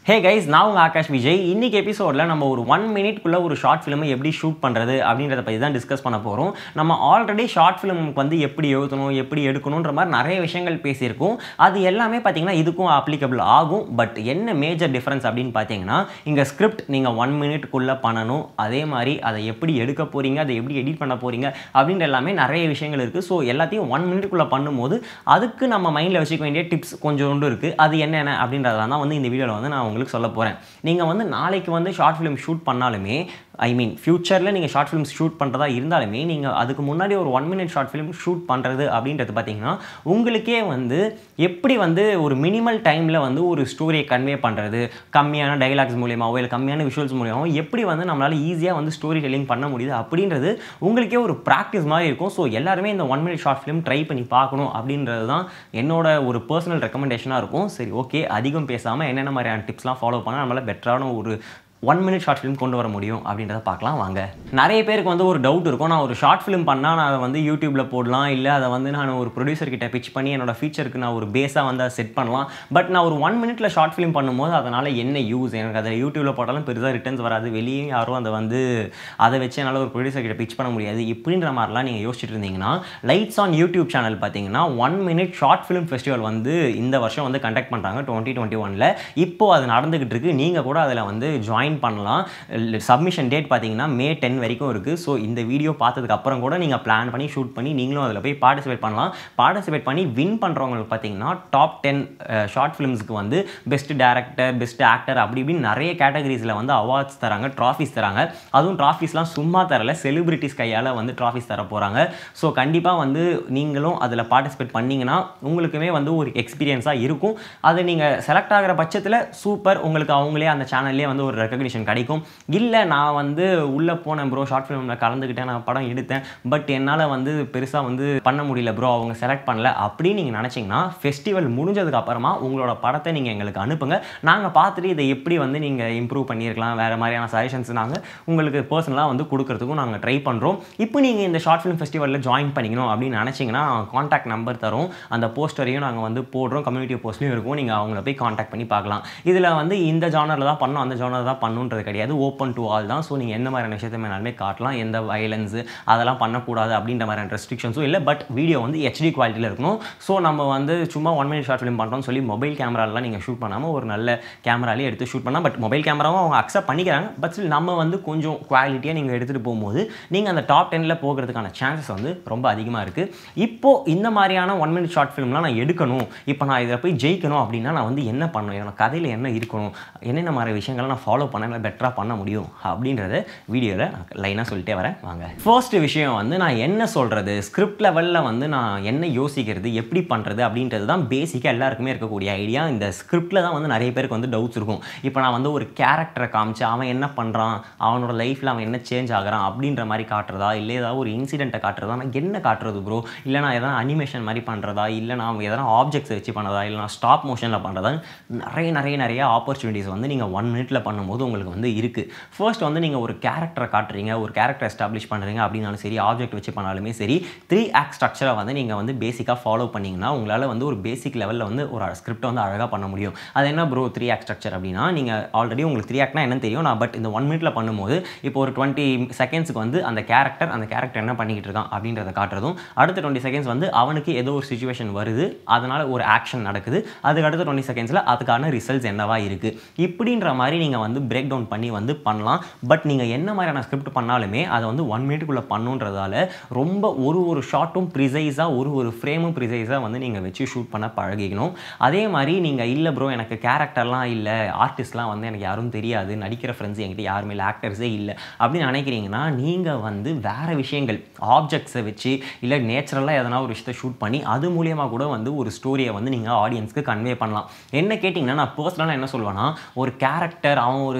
hey guys நான் உங்கள் ஆகாஷ் விஜய் இன்னைக்கு எபிசோடில் நம்ம ஒரு ஒன் மினிட்குள்ளே ஒரு ஷார்ட் ஃபிலிமை எப்படி ஷூட் பண்ணுறது அப்படின்றத பற்றி தான் டிஸ்கஸ் பண்ண போகிறோம் நம்ம ஆல்ரெடி ஷார்ட் ஃபிலிமுக்கு வந்து எப்படி எழுதணும் எப்படி எடுக்கணுன்ற மாதிரி நிறைய விஷயங்கள் பேசியிருக்கோம் அது எல்லாமே பார்த்தீங்கன்னா இதுக்கும் அப்ளிகபிள் ஆகும் பட் என்ன மேஜர் டிஃப்ரென்ஸ் அப்படின்னு பார்த்தீங்கன்னா இங்கே ஸ்கிரிப்ட் நீங்கள் ஒன் மினிட்குள்ளே பண்ணணும் அதே மாதிரி அதை எப்படி எடுக்க போகிறீங்க அதை எப்படி எடிட் பண்ண போகிறீங்க அப்படின்ற எல்லாமே நிறைய விஷயங்கள் இருக்குது ஸோ எல்லாத்தையும் ஒன் மினிட்குள்ளே பண்ணும்போது அதுக்கு நம்ம மைண்டில் வச்சுக்க வேண்டிய டிப்ஸ் கொஞ்சோண்டு இருக்குது அது என்னென்ன அப்படின்றதான் தான் வந்து இந்த வீடியோவில் வந்து நான் உங்களுக்கு சொல்ல போகிறேன் நீங்கள் வந்து நாளைக்கு வந்து ஷார்ட் ஃபிலிம் ஷூட் பண்ணாலுமே ஐ மீன் ஃப்யூச்சரில் நீங்கள் ஷார்ட் ஃபிலிம்ஸ் ஷூட் பண்ணுறதா இருந்தாலுமே நீங்கள் அதுக்கு முன்னாடி ஒரு one minute short film shoot பண்ணுறது அப்படின்றது பார்த்தீங்கன்னா உங்களுக்கே வந்து எப்படி வந்து ஒரு மினிமல் டைமில் வந்து ஒரு ஸ்டோரியை கன்வே பண்ணுறது கம்மியான டைலாக்ஸ் மூலியமாவோ இல்லை கம்மியான விஷுவல்ஸ் மூலியமாவோ எப்படி வந்து நம்மளால் ஈஸியாக வந்து ஸ்டோரி டெல்லிங் பண்ண முடியுது அப்படின்றது உங்களுக்கே ஒரு ப்ராக்டிஸ் மாதிரி இருக்கும் ஸோ எல்லாருமே இந்த one minute short film try பண்ணி பார்க்கணும் அப்படின்றது தான் என்னோட ஒரு பர்சனல் ரெக்கமெண்டேஷனாக இருக்கும் சரி ஓகே அதிகம் பேசாமல் என்னென்ன மாதிரியான டிப்ஸ்லாம் ஃபாலோ பண்ணால் நம்மளால் பெட்டரான ஒரு ஒன் மினிட் ஷார்ட் ஃபிலிம் கொண்டு வர முடியும் அப்படின்றத பார்க்கலாம் வாங்க நிறைய பேருக்கு வந்து ஒரு டவுட் இருக்கும் நான் ஒரு ஷார்ட் ஃபிலிம் பண்ணால் நான் அதை வந்து யூடியூப்பில் போடலாம் இல்லை அதை வந்து நான் ஒரு ப்ரொடியூசர் கிட்ட பிச் பண்ணி என்னோட ஃபீச்சருக்கு நான் ஒரு பேஸாக வந்து அதை செட் பண்ணலாம் பட் நான் ஒரு ஒன் மினிட்ல ஷார்ட் ஃபிலிம் பண்ணும்போது அதனால் என்ன யூஸ் எனக்கு அதை யூடியூப்பில் போட்டாலும் பெருசாக ரிட்டர்ன்ஸ் வராது வெளியே யாரும் அதை வந்து அதை வச்சு என்னால் ஒரு ப்ரொடியூசர் கிட்ட பிச் பண்ண முடியாது இப்படின்ற மாதிரிலாம் நீங்கள் யோசிச்சுட்டு இருந்தீங்கன்னா லைட்ஸ் ஆன் யூடியூப் சேனல் பார்த்தீங்கன்னா one minute short film festival வந்து இந்த வருஷம் வந்து கண்டக்ட் பண்ணுறாங்க டுவெண்ட்டி டுவெண்ட்டி ஒனில் இப்போ அது நடந்துகிட்டு இருக்கு நீங்கள் கூட அதில் வந்து ஜாயின் பண்ணலாம் சப்மிஷன் டேட் பார்த்தீங்கன்னா மே டென் வரைக்கும் இருக்குது ஸோ இந்த வீடியோ பார்த்ததுக்கு அப்புறம் கூட நீங்கள் பிளான் பண்ணி ஷூட் பண்ணி நீங்களும் அதில் போய் பார்ட்டிசிபேட் பண்ணலாம் பார்ட்டிசிபேட் பண்ணி வின் பண்ணுறவங்களுக்கு பார்த்தீங்கன்னா டாப் டென் ஷார்ட் ஃபிலிம்ஸ்க்கு வந்து பெஸ்ட் டேரக்டர் பெஸ்ட் ஆக்டர் அப்படி இப்படின்னு நிறைய கேட்டகரிஸில் வந்து அவார்ட்ஸ் தராங்க ட்ராஃபிஸ் தராங்க அதுவும் ட்ராஃபிஸ்லாம் சும்மா தரல செலிபிரிட்டிஸ் கையால் வந்து ட்ராஃபிஸ் தர போகிறாங்க ஸோ கண்டிப்பாக வந்து நீங்களும் அதில் பார்ட்டிசிபேட் பண்ணீங்கன்னா உங்களுக்குமே வந்து ஒரு எக்ஸ்பீரியன்ஸாக இருக்கும் அது நீங்கள் செலக்ட் ஆகிற பட்சத்தில் சூப்பர் உங்களுக்கு அவங்களே அந்த சேனல்லே வந்து ஒரு ரெக்கக்னிஷன் கிடைக்கும் இல்லை நான் வந்து உள்ளே போனேன் ப்ரோ ஷார்ட் ஃபிலிமில் கலந்துக்கிட்டேன் நான் படம் எடுத்தேன் பட் என்னால் வந்து பெருசாக வந்து பண்ண முடியல ப்ரோ அவங்க செலக்ட் பண்ணல அப்படின்னு நீங்கள் நினச்சிங்கன்னா ஃபெஸ்டிவல் முடிஞ்சதுக்கு அப்புறமா உங்களோட படத்தை நீங்கள் எங்களுக்கு அனுப்புங்க நாங்கள் பார்த்துட்டு இதை எப்படி வந்து நீங்கள் இம்ப்ரூவ் பண்ணியிருக்கலாம் வேறு மாதிரியான சஜஷன்ஸ் நாங்கள் உங்களுக்கு பர்சனலாக வந்து கொடுக்கறதுக்கும் நாங்கள் ட்ரை பண்ணுறோம் இப்போ நீங்கள் இந்த ஷார்ட் ஃபிலிம் ஃபெஸ்டிவலில் ஜாயின் பண்ணிக்கணும் அப்படின்னு நினச்சிங்கன்னா காண்டாக்ட் நம்பர் தரோம் அந்த போஸ்டரையும் நாங்கள் வந்து போடுறோம் கம்யூனிட்டி போஸ்ட்லையும் இருக்கும் நீங்கள் அவங்கள போய் காண்டாக்ட் பண்ணி பார்க்கலாம் இதில் வந்து இந்த ஜானரில் தான் பண்ணணும் அந்த ஜானர் தான் பண்ணுன்றது கிடையாது ஓப்பன் டு ஆல் தான் ஸோ நீங்கள் எந்த மாதிரியான விஷயத்தை வேணாலுமே காட்டலாம் எந்த வயலன்ஸு அதெல்லாம் பண்ணக்கூடாது அப்படின்ற மாதிரியான ரெஸ்ட்ரிக்ஷன்ஸும் இல்லை பட் வீடியோ வந்து ஹெச்டி குவாலிட்டியில் இருக்கணும் ஸோ நம்ம வந்து சும்மா ஒன் மினிட் ஷார்ட் ஃபிலிம் பண்ணுறோம்னு சொல்லி மொபைல் கேமராலாம் நீங்கள் ஷூட் பண்ணாமல் ஒரு நல்ல கேமராலே எடுத்து ஷூட் பண்ணலாம் பட் மொபைல் கேமராவும் அவங்க அக்செப்ட் பண்ணிக்கிறாங்க பட் ஸ்டில் நம்ம வந்து கொஞ்சம் குவாலிட்டியாக நீங்கள் எடுத்துகிட்டு போகும்போது நீங்கள் அந்த டாப் டெனில் போகிறதுக்கான சான்சஸ் வந்து ரொம்ப அதிகமாக இருக்குது இப்போது இந்த மாதிரியான ஒன் மினிட் ஷார்ட் ஃபிலிம்லாம் நான் எடுக்கணும் இப்போ நான் இதில் போய் ஜெயிக்கணும் அப்படின்னா நான் வந்து என்ன பண்ணணும் என்னோட கதையில் என்ன இருக்கணும் என்னென்ன மாதிரி விஷயங்களை நான் ஃபாலோ பண்ண பெட்டராக பண்ண முடியும் அப்படின்றத வீடியோவில் நான் லைனாக சொல்லிட்டே வரேன் வாங்க ஃபர்ஸ்ட் விஷயம் வந்து நான் என்ன சொல்கிறது ஸ்கிரிப்ட் லெவலில் வந்து நான் என்ன யோசிக்கிறது எப்படி பண்ணுறது அப்படின்றது தான் பேசிக்காக எல்லாருக்குமே இருக்கக்கூடிய ஐடியா இந்த ஸ்கிரிப்டில் தான் வந்து நிறைய பேருக்கு வந்து டவுட்ஸ் இருக்கும் இப்போ நான் வந்து ஒரு கேரக்டரை காமிச்சு அவன் என்ன பண்ணுறான் அவனோட லைஃப்பில் அவன் என்ன சேஞ்ச் ஆகிறான் அப்படின்ற மாதிரி காட்டுறதா இல்லை ஏதாவது ஒரு இன்சிடென்ட்டை காட்டுறதா நான் என்ன காட்டுறது ப்ரோ இல்லை நான் எதனா அனிமேஷன் மாதிரி பண்ணுறதா இல்லை நான் எதனா ஆப்ஜெக்ட்ஸ் வச்சு பண்ணுறதா இல்லை நான் ஸ்டாப் மோஷனில் பண்ணுறதா நிறைய நிறைய நிறைய ஆப்பர்ச்சுனிட்டிஸ் வந்து நீங்கள் ஒன் மினிட்ல பண்ணும்போது உங்களுக்கு வந்து இருக்குது ஃபர்ஸ்ட் வந்து நீங்கள் ஒரு கேரக்டரை காட்டுறீங்க ஒரு கேரக்டர் எஸ்டாப்ளிஷ் பண்ணுறீங்க அப்படின்னாலும் சரி ஆப்ஜெக்ட் வச்சு பண்ணாலுமே சரி த்ரீ ஆக்ட் ஸ்ட்ரக்சரை வந்து நீங்கள் வந்து பேசிக்காக ஃபாலோ பண்ணிங்கன்னா உங்களால் வந்து ஒரு பேசிக் லெவலில் வந்து ஒரு ஸ்கிரிப்டை வந்து அழகாக பண்ண முடியும் அது என்ன ப்ரோ த்ரீ ஆக்ட் ஸ்ட்ரக்சர் அப்படின்னா நீங்கள் ஆல்ரெடி உங்களுக்கு த்ரீ ஆக்ட்னா என்னன்னு தெரியும் நான் பட் இந்த ஒன் மினிட்ல பண்ணும்போது இப்போ ஒரு டுவெண்ட்டி செகண்ட்ஸுக்கு வந்து அந்த கேரக்டர் அந்த கேரக்டர் என்ன பண்ணிக்கிட்டு இருக்கான் அப்படின்றத காட்டுறதும் அடுத்த டுவெண்ட்டி செகண்ட்ஸ் வந்து அவனுக்கு ஏதோ ஒரு சுச்சுவேஷன் வருது அதனால் ஒரு ஆக்ஷன் நடக்குது அதுக்கு அடுத்த டுவெண்ட்டி செகண்ட்ஸில் அதுக்கான ரிசல்ட்ஸ் என்னவா இருக்குது இப்படின்ற மாதிரி நீங்கள் வந்து பிரேக் டவுன் பண்ணி வந்து பண்ணலாம் பட் நீங்கள் என்ன மாதிரியான ஸ்கிரிப்ட் பண்ணாலுமே அதை வந்து ஒன் மினிட்டுக்குள்ளே பண்ணுன்றதால ரொம்ப ஒரு ஒரு ஷார்ட்டும் ப்ரிசைஸாக ஒரு ஒரு ஃப்ரேமும் ப்ரிசைஸாக வந்து நீங்கள் வச்சு ஷூட் பண்ண பழகிக்கணும் அதே மாதிரி நீங்கள் இல்லை ப்ரோ எனக்கு கேரக்டர்லாம் இல்லை ஆர்டிஸ்ட்லாம் வந்து எனக்கு யாரும் தெரியாது நடிக்கிற ஃப்ரெண்ட்ஸ் என்கிட்ட யாருமே இல்லை ஆக்டர்ஸே இல்லை அப்படின்னு நினைக்கிறீங்கன்னா நீங்கள் வந்து வேறு விஷயங்கள் ஆப்ஜெக்ட்ஸை வச்சு இல்லை நேச்சுரலாக எதனா ஒரு விஷயத்தை ஷூட் பண்ணி அது மூலியமாக கூட வந்து ஒரு ஸ்டோரியை வந்து நீங்கள் ஆடியன்ஸ்க்கு கன்வே பண்ணலாம் என்ன கேட்டிங்கன்னா நான் பர்சனலாக என்ன சொல்லுவேன்னா ஒரு கேரக்டர் அவன் ஒரு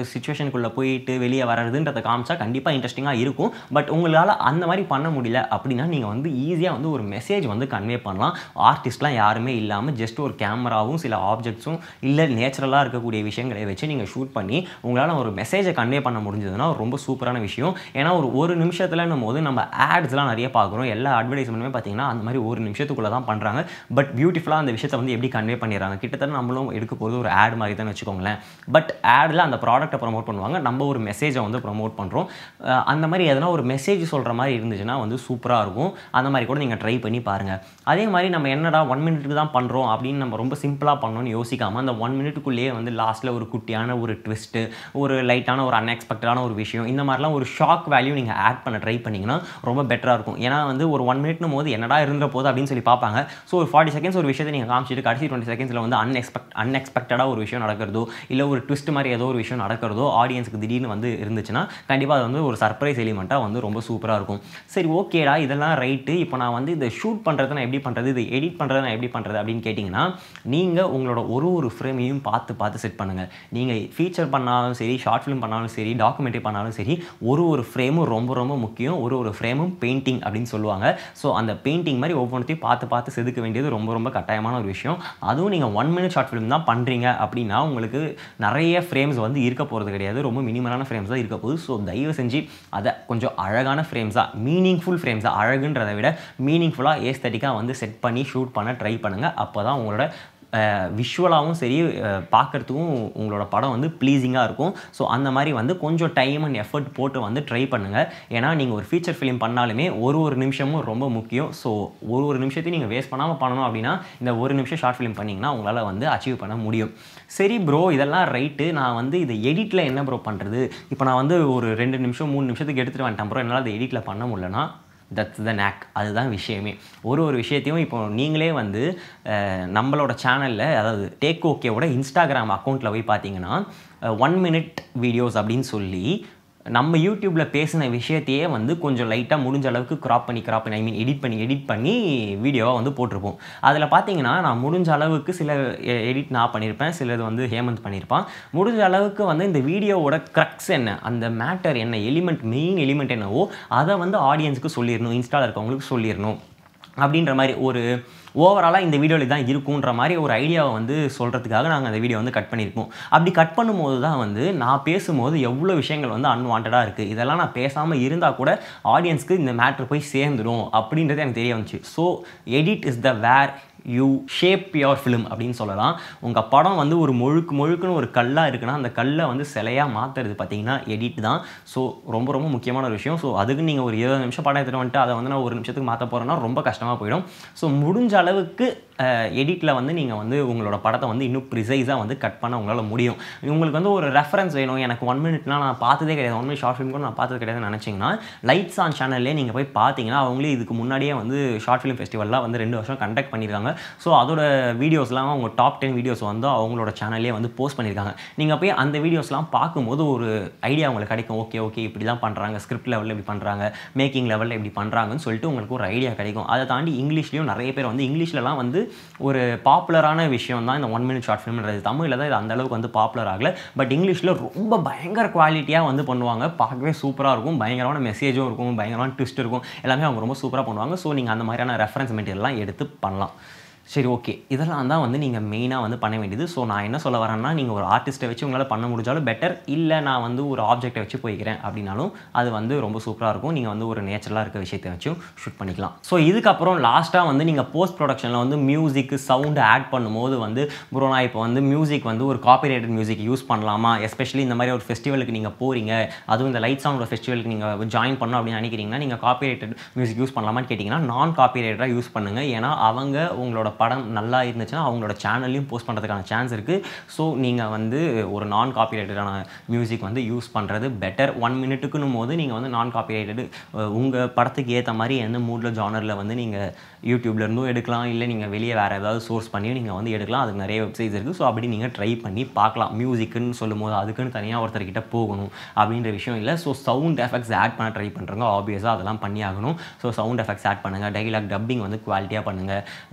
சுச்சுவேஷனுக்குள்ளே போயிட்டு வெளியே வர்றதுன்றதை காமிச்சா கண்டிப்பாக இன்ட்ரெஸ்டிங்காக இருக்கும் பட் உங்களால் அந்த மாதிரி பண்ண முடியல அப்படின்னா நீங்கள் வந்து ஈஸியாக வந்து ஒரு மெசேஜ் வந்து கன்வே பண்ணலாம் ஆர்டிஸ்ட்லாம் யாருமே இல்லாமல் ஜஸ்ட் ஒரு கேமராவும் சில ஆப்ஜெக்ட்ஸும் இல்லை நேச்சுரலாக இருக்கக்கூடிய விஷயங்களை வச்சு நீங்கள் ஷூட் பண்ணி உங்களால் ஒரு மெசேஜை கன்வே பண்ண முடிஞ்சதுன்னா ரொம்ப சூப்பரான விஷயம் ஏன்னா ஒரு ஒரு நிமிஷத்துலன்னும் போது நம்ம ஆட்ஸ்லாம் நிறைய பார்க்குறோம் எல்லா அட்வர்டைஸ்மெண்ட்டுமே பார்த்தீங்கன்னா அந்த மாதிரி ஒரு நிமிஷத்துக்குள்ளே தான் பண்ணுறாங்க பட் பியூட்டிஃபுல்லாக அந்த விஷயத்தை வந்து எப்படி கன்வே பண்ணிடுறாங்க கிட்டத்தட்ட நம்மளும் எடுக்க போகிறது ஒரு ஆட் மாதிரி தான் வச்சுக்கோங்களேன் பட் ஆடில் அந்த ப்ராடக்ட்டை ப்ரொமோட் பண்ணுவாங்க நம்ம ஒரு மெசேஜை வந்து ப்ரொமோட் பண்ணுறோம் அந்த மாதிரி எதனா ஒரு மெசேஜ் சொல்கிற மாதிரி இருந்துச்சுன்னா வந்து சூப்பராக இருக்கும் அந்த மாதிரி கூட நீங்கள் ட்ரை பண்ணி பாருங்கள் அதே மாதிரி நம்ம என்னடா ஒன் மினிட்டுக்கு தான் பண்ணுறோம் அப்படின்னு நம்ம ரொம்ப சிம்பிளாக பண்ணணும்னு யோசிக்காமல் அந்த ஒன் மினிட்டுக்குள்ளேயே வந்து லாஸ்ட்டில் ஒரு குட்டியான ஒரு ட்விஸ்ட்டு ஒரு லைட்டான ஒரு அன்எக்ஸ்பெக்டடான ஒரு விஷயம் இந்த மாதிரிலாம் ஒரு ஷாக் வேல்யூ நீங்கள் ஆட் பண்ண ட்ரை பண்ணிங்கன்னா ரொம்ப பெட்டராக இருக்கும் ஏன்னா வந்து ஒரு ஒன் மினிட்னும் போது என்னடா இருந்த போது அப்படின்னு சொல்லி பார்ப்பாங்க ஸோ ஒரு ஃபார்ட்டி செகண்ட்ஸ் ஒரு விஷயத்தை நீங்கள் காமிச்சிட்டு கடைசி டுவெண்ட்டி செகண்ட்ஸில் வந்து அன்எக்ஸ்பெக்ட் அன்எக்ஸ்பெக்டடாக ஒரு விஷயம் நடக்கிறதோ இல்லை ஒரு ட்விஸ்ட் மாதிரி ஏதோ ஒரு விஷயம் நடக்கிறதோ ஆடியன்ஸுக்கு திடீர்னு வந்து இருந்துச்சுன்னா கண்டிப்பாக அது வந்து ஒரு சர்ப்ரைஸ் எலிமெண்ட்டாக வந்து ரொம்ப சூப்பராக இருக்கும் சரி ஓகேடா இதெல்லாம் ரைட்டு இப்போ நான் வந்து இதை ஷூட் பண்ணுறது நான் எப்படி பண்ணுறது இதை எடிட் பண்ணுறது நான் எப்படி பண்ணுறது அப்படின்னு கேட்டிங்கன்னா நீங்கள் உங்களோட ஒரு ஒரு ஃப்ரேமையும் பார்த்து பார்த்து செட் பண்ணுங்கள் நீங்கள் ஃபீச்சர் பண்ணாலும் சரி ஷார்ட் ஃபிலிம் பண்ணாலும் சரி டாக்குமெண்ட்ரி பண்ணாலும் சரி ஒரு ஒரு ஃப்ரேமும் ரொம்ப ரொம்ப முக்கியம் ஒரு ஒரு ஃப்ரேமும் பெயிண்டிங் அப்படின்னு சொல்லுவாங்க ஸோ அந்த பெயிண்டிங் மாதிரி ஒவ்வொன்றையும் பார்த்து பார்த்து செதுக்க வேண்டியது ரொம்ப ரொம்ப கட்டாயமான ஒரு விஷயம் அதுவும் நீங்கள் ஒன் மினிட் ஷார்ட் ஃபிலிம் தான் பண்ணுறீங்க அப்படின்னா உங்களுக்கு நிறைய ஃப்ரேம்ஸ் வந்து இருக்க போகிறது கிடையாது ரொம்ப மினிமலான ஃப்ரேம்ஸ் தான் இருக்க போகுது ஸோ தயவு செஞ்சு அதை கொஞ்சம் அழகான ஃப்ரேம்ஸாக மீனிங்ஃபுல் ஃப்ரேம்ஸாக அழகுன்றதை விட மீனிங்ஃபுல்லாக ஏஸ்தட்டிக்காக வந்து செட் பண்ணி ஷூட் பண்ண ட்ரை பண்ணுங்கள் அப்போ தான் உங்களோட விஷுவலாகவும் சரி பார்க்குறதுக்கும் உங்களோட படம் வந்து ப்ளீஸிங்காக இருக்கும் ஸோ அந்த மாதிரி வந்து கொஞ்சம் டைம் அண்ட் எஃபர்ட் போட்டு வந்து ட்ரை பண்ணுங்கள் ஏன்னா நீங்கள் ஒரு ஃபீச்சர் ஃபிலிம் பண்ணாலுமே ஒரு ஒரு நிமிஷமும் ரொம்ப முக்கியம் ஸோ ஒரு ஒரு நிமிஷத்தையும் நீங்கள் வேஸ்ட் பண்ணாமல் பண்ணணும் அப்படின்னா இந்த ஒரு நிமிஷம் ஷார்ட் ஃபிலிம் பண்ணிங்கன்னா உங்களால் வந்து அச்சீவ் பண்ண முடியும் சரி ப்ரோ இதெல்லாம் ரைட்டு நான் வந்து இதை எடிட்டில் என்ன ப்ரோ பண்ணுறது இப்போ நான் வந்து ஒரு ரெண்டு நிமிஷம் மூணு நிமிஷத்துக்கு எடுத்துகிட்டு வந்துட்டேன் ப்ரோ என்னால் அதை எடிட்டில் பண்ண முடியலன்னா தட்ஸ் த நேக் அதுதான் விஷயமே ஒரு ஒரு விஷயத்தையும் இப்போ நீங்களே வந்து நம்மளோட சேனலில் அதாவது டேக் ஓகேவோட இன்ஸ்டாகிராம் அக்கௌண்ட்டில் போய் பார்த்தீங்கன்னா ஒன் மினிட் வீடியோஸ் அப்படின்னு சொல்லி நம்ம யூடியூப்பில் பேசின விஷயத்தையே வந்து கொஞ்சம் லைட்டாக முடிஞ்ச அளவுக்கு க்ராப் பண்ணி க்ராப் பண்ணி ஐ மீன் எடிட் பண்ணி எடிட் பண்ணி வீடியோவாக வந்து போட்டிருப்போம் அதில் பார்த்தீங்கன்னா நான் முடிஞ்ச அளவுக்கு சில எடிட் நான் பண்ணியிருப்பேன் சிலது வந்து ஹேமந்த் பண்ணியிருப்பான் முடிஞ்ச அளவுக்கு வந்து இந்த வீடியோவோட க்ரக்ஸ் என்ன அந்த மேட்டர் என்ன எலிமெண்ட் மெயின் எலிமெண்ட் என்னவோ அதை வந்து ஆடியன்ஸுக்கு சொல்லிடணும் இன்ஸ்டாவில் இருக்கவங்களுக்கு சொல்லிடணும் அப்படின்ற மாதிரி ஒரு ஓவராலாக இந்த வீடியோவில் தான் இருக்குன்ற மாதிரி ஒரு ஐடியாவை வந்து சொல்கிறதுக்காக நாங்கள் அந்த வீடியோ வந்து கட் பண்ணியிருப்போம் அப்படி கட் பண்ணும்போது தான் வந்து நான் பேசும்போது எவ்வளோ விஷயங்கள் வந்து அன்வான்டாக இருக்குது இதெல்லாம் நான் பேசாமல் இருந்தால் கூட ஆடியன்ஸ்க்கு இந்த மேட்ரு போய் சேர்ந்துடும் அப்படின்றது எனக்கு தெரிய வந்துச்சு so edit is the where you shape your film அப்படின்னு சொல்லலாம் உங்கள் படம் வந்து ஒரு முழுக்கு முழுக்குன்னு ஒரு கல்லாக இருக்குன்னா அந்த கல்லை வந்து சிலையாக மாற்றுறது பார்த்தீங்கன்னா எடிட் தான் ஸோ ரொம்ப ரொம்ப முக்கியமான ஒரு விஷயம் ஸோ அதுக்கு நீங்கள் ஒரு இருபது நிமிஷம் படம் எடுத்துகிட்டு வந்துட்டு அதை வந்து நான் ஒரு நிமிஷத்துக்கு மாற்ற போகிறேன்னா ரொம்ப கஷ்டமாக போயிடும் ஸோ முடிஞ்ச அளவுக்கு எடிட்டில் வந்து நீங்கள் வந்து உங்களோட படத்தை வந்து இன்னும் ப்ரிசைஸாக வந்து கட் பண்ண உங்களால் முடியும் உங்களுக்கு வந்து ஒரு ரெஃபரன்ஸ் வேணும் எனக்கு ஒன் மினிட்லாம் நான் பார்த்ததே கிடையாது ஒன் மினிட் ஷார்ட் ஃபிலிம் கூட நான் பார்த்தது கிடையாதுன்னு நினச்சிங்கன்னா லைட்ஸ் ஆன் சேனல்லே நீங்கள் போய் பார்த்தீங்கன்னா அவங்களே இதுக்கு முன்னாடியே வந்து ஷார்ட் ஃபிலிம் ஃபெஸ்டிவல்லாம் வந்து ரெண்டு வருஷம் கண்டக்ட் பண்ணியிருக்காங்க ஸோ அதோட வீடியோஸ்லாம் அவங்க டாப் டென் வீடியோஸ் வந்து அவங்களோட சேனல்லே வந்து போஸ்ட் பண்ணியிருக்காங்க நீங்கள் போய் அந்த வீடியோஸ்லாம் பார்க்கும்போது ஒரு ஐடியா உங்களுக்கு கிடைக்கும் ஓகே ஓகே இப்படி தான் பண்ணுறாங்க ஸ்கிரிப்ட் லெவலில் இப்படி பண்ணுறாங்க மேக்கிங் லெவலில் இப்படி பண்ணுறாங்கன்னு சொல்லிட்டு உங்களுக்கு ஒரு ஐடியா கிடைக்கும் அதை தாண்டி இங்கிலீஷ்லேயும் நிறைய பேர் வந்து இங்கிலீஷ்லலாம் வந்து ஒரு பாப்புலரான விஷயம் தான் இந்த ஒன் மினிட் ஷார்ட் ஃபிலிம்ன்றது தமிழில் தான் இது அந்த அளவுக்கு வந்து பாப்புலர் ஆகல பட் இங்கிலீஷில் ரொம்ப பயங்கர குவாலிட்டியாக வந்து பண்ணுவாங்க பார்க்கவே சூப்பராக இருக்கும் பயங்கரமான மெசேஜும் இருக்கும் பயங்கரமான ட்விஸ்ட் இருக்கும் எல்லாமே அவங்க ரொம்ப சூப்பராக பண்ணுவாங்க ஸோ நீங்கள் அந்த மாதிரியான ரெஃபரன்ஸ் மெட்டீரியல்லாம் எடுத்து பண்ணலாம் சரி ஓகே இதெல்லாம் தான் வந்து நீங்கள் மெயினாக வந்து பண்ண வேண்டியது ஸோ நான் என்ன சொல்ல வரேன்னா நீங்கள் ஒரு ஆர்டிஸ்ட்டை வச்சு உங்களால் பண்ண முடிஞ்சாலும் பெட்டர் இல்லை நான் வந்து ஒரு ஆப்ஜெக்டை வச்சு போய்க்கிறேன் அப்படின்னாலும் அது வந்து ரொம்ப சூப்பராக இருக்கும் நீங்கள் வந்து ஒரு நேச்சுரலாக இருக்க விஷயத்தை வச்சும் ஷூட் பண்ணிக்கலாம் ஸோ இதுக்கப்புறம் லாஸ்ட்டாக வந்து நீங்கள் போஸ்ட் ப்ரொடக்ஷனில் வந்து மியூசிக்கு சவுண்டு ஆட் பண்ணும்போது வந்து ப்ரோ நான் இப்போ வந்து மியூசிக் வந்து ஒரு காப்பிரைட்டட் மியூசிக் யூஸ் பண்ணலாமா எஸ்பெஷலி இந்த மாதிரி ஒரு ஃபெஸ்டிவலுக்கு நீங்கள் போகிறீங்க அதுவும் இந்த லைட் சவுண்ட் ஃபெஸ்டிவலுக்கு நீங்கள் ஜாயின் பண்ணணும் அப்படின்னு நினைக்கிறீங்கன்னா நீங்கள் காப்பிரைட்டட் மியூசிக் யூஸ் பண்ணலாமான்னு கேட்டிங்கன்னா நான் காப்பிரைட்டராக யூஸ் பண்ணுங்கள் ஏன்னா அவங்க உங்களோட படம் நல்லா இருந்துச்சுன்னா அவங்களோட சேனல்லையும் போஸ்ட் பண்ணுறதுக்கான சான்ஸ் இருக்குது ஸோ நீங்கள் வந்து ஒரு நான் காப்பிரைட்டடான மியூசிக் வந்து யூஸ் பண்ணுறது பெட்டர் ஒன் மினிட்டுக்குன்னும் போது நீங்கள் வந்து நான் காப்பிரைட்டடு உங்கள் படத்துக்கு ஏற்ற மாதிரி எந்த மூடில் ஜானரில் வந்து நீங்கள் யூடியூப்ல இருந்தும் எடுக்கலாம் இல்லை நீங்கள் வெளியே வேறு ஏதாவது சோர்ஸ் பண்ணி நீங்கள் வந்து எடுக்கலாம் அதுக்கு நிறைய வெப்சைட்ஸ் இருக்குது ஸோ அப்படி நீங்கள் ட்ரை பண்ணி பார்க்கலாம் மியூசிக்குன்னு சொல்லும் போது அதுக்குன்னு தனியாக ஒருத்தர்கிட்ட போகணும் அப்படின்ற விஷயம் இல்லை ஸோ சவுண்ட் எஃபெக்ட்ஸ் ஆட் பண்ண ட்ரை பண்ணுறவங்க ஆப்வியஸாக அதெல்லாம் பண்ணி ஆகணும் ஸோ சவுண்ட் எஃபெக்ட்ஸ் ஆட் பண்ணுங்கள் டைலாக் டப்பிங் வந்து குவாலிட்டியாக பண்ணுங்கள் அஹ் இது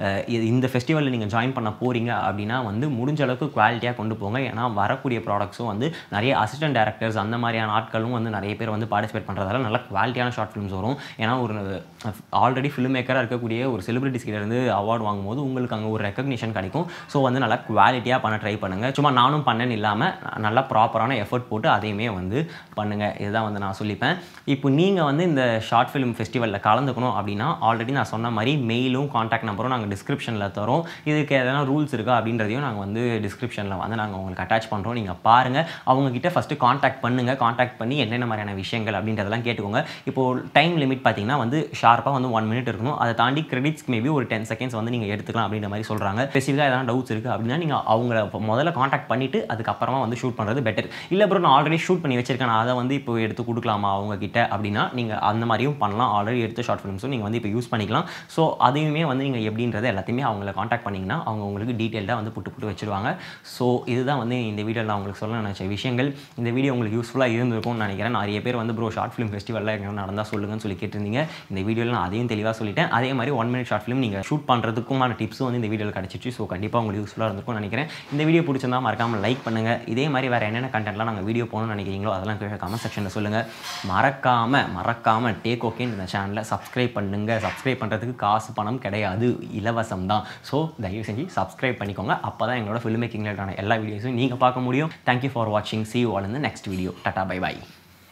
இந்த ஃபெஸ்டிவலில் நீங்கள் ஜாயின் பண்ண போகிறீங்க அப்படின்னா வந்து முடிஞ்ச அளவுக்கு குவாலிட்டியாக கொண்டு போங்க ஏன்னா வரக்கூடிய ப்ராடக்ட்ஸும் வந்து நிறைய அசிஸ்டன்ட் டேரக்டர்ஸ் அந்த மாதிரியான ஆட்களும் வந்து நிறைய பேர் வந்து பார்ட்டிசிபேட் பண்ணுறதால நல்ல குவாலிட்டியான ஷார்ட் ஃபிலிம்ஸ் வரும் ஏன்னா ஒரு ஆல்ரெடி ஃபிலிம் மேக்கராக இருக்கக்கூடிய ஒரு செலிபிரிட்டிஸ் கிட்ட இருந்து அவார்டு வாங்கும்போது உங்களுக்கு அங்கே ஒரு ரெக்கக்னிஷன் கிடைக்கும் ஸோ வந்து நல்லா குவாலிட்டியாக பண்ண ட்ரை பண்ணுங்கள் சும்மா நானும் பண்ணேன்னு இல்லாமல் நல்லா ப்ராப்பரான எஃபர்ட் போட்டு அதையுமே வந்து பண்ணுங்கள் இதுதான் வந்து நான் சொல்லிப்பேன் இப்போ நீங்கள் வந்து இந்த ஷார்ட் ஃபிலிம் ஃபெஸ்டிவலில் கலந்துக்கணும் அப்படின்னா ஆல்ரெடி நான் சொன்ன மாதிரி மெயிலும் காண்டாக்ட் நம்பரும் நாங்கள் டிஸ்கிரிப்ஷனில் தரோம் இதுக்கு எதனா ரூல்ஸ் இருக்கா அப்படின்றதையும் நாங்கள் வந்து டிஸ்கிரிப்ஷனில் வந்து நாங்கள் உங்களுக்கு அட்டாச் பண்ணுறோம் நீங்கள் பாருங்கள் அவங்கக்கிட்ட ஃபஸ்ட்டு காண்டாக்ட் பண்ணுங்கள் காண்டாக்ட் பண்ணி என்னென்ன மாதிரியான விஷயங்கள் அப்படின்றதெல்லாம் கேட்டுக்கோங்க இப்போது டைம் லிமிட் பார்த்தீங்கன்னா வந்து ஷார்ப்பாக வந்து ஒன் மினிட் இருக்கணும் அதை தாண்டி கிரெடிட்ஸ் மேபி ஒரு டென் செகண்ட்ஸ் வந்து நீங்கள் எடுத்துக்கலாம் அப்படின்ற மாதிரி சொல்கிறாங்க ஸ்பெசிஃபிக்காக எதனா டவுட்ஸ் இருக்குது அப்படின்னா நீங்கள் அவங்கள இப்ப முதல்ல காண்டாக்ட் பண்ணிவிட்டு அதுக்கப்புறமா வந்து ஷூட் பண்ணுறது பெட்டர் இல்லை ப்ரோ நான் ஆல்ரெடி ஷூட் பண்ணி வச்சிருக்கேன் நான் அதை வந்து இப்போ எடுத்து கொடுக்கலாமா அவங்க கிட்ட அப்படின்னா நீங்கள் அந்த மாதிரியும் பண்ணலாம் ஆல்ரெடி எடுத்த ஷார்ட் ஃபிலிம்ஸும் நீங்கள் வந்து இப்போ யூஸ் பண்ணிக்கலாம் ஸோ அதையுமே வந்து நீங்கள் எப்படின்றது எல்லாத்தையுமே அவங்கள காண்டாக்ட் பண்ணிங்கன்னா அவங்க உங்களுக்கு டீட்டெயில்டாக வந்து புட்டு புட்டு வச்சிருவாங்க ஸோ இதுதான் வந்து இந்த வீடியோவில் நான் உங்களுக்கு சொல்ல நினச்ச விஷயங்கள் இந்த வீடியோ உங்களுக்கு யூஸ்ஃபுல்லாக இருந்திருக்கும்னு நினைக்கிறேன் நிறைய பேர் வந்து ப்ரோ ஷார்ட் ஃபிலிம் ஃபெஸ்டிவலில் எங்கே நடந்தால் சொல்லுங்கன்னு சொல்லி கேட்டிருந்தீங்க இந்த வீடியோவில் நான் அதையும் தெளிவாக சொல்லிட்டேன் அதே மாதிரி ஒன் மினிட் ஷார்ட் ஃபிலிம் நீங்கள் ஷூட் பண்ணுறதுக்குமான டிப்ஸும் வந்து இந்த வீடியோவில் கிடச்சிச்சு ஸோ கண்டிப்பாக உங்களுக்கு யூஸ்ஃபுல்லாக இருந்திருக்கும்னு நினைக்கிறேன் இந்த வீடியோ பிடிச்சிருந்தா மறக்காமல் லைக் பண்ணுங்கள் இதே மாதிரி வேறு என்னென்ன கண்டென்ட்லாம் நாங்கள் வீடியோ போகணும்னு நினைக்கிறீங்களோ அதெல்லாம் கீழே கமெண்ட் செக்ஷனில் சொல்லுங்கள் மறக்காமல் மறக்காமல் டேக் ஓகேன்னு இந்த சேனலை சப்ஸ்கிரைப் பண்ணுங்கள் சப்ஸ்கிரைப் பண்ணுறதுக்கு காசு பணம் கிடையாது இலவசம் தான் ஸோ தயவு செஞ்சு சப்ஸ்கிரைப் பண்ணிக்கோங்க அப்போ தான் எங்களோட ஃபில்ம் மேக்கிங் ரிலேட்டான எல்லா வீடியோஸும் நீங்கள் பார்க்க முடியும் தேங்க்யூ ஃபார் வாட்சிங் சி யூ ஆல் இந்த நெக்ஸ்ட் வீடியோ டாட்டா பை பை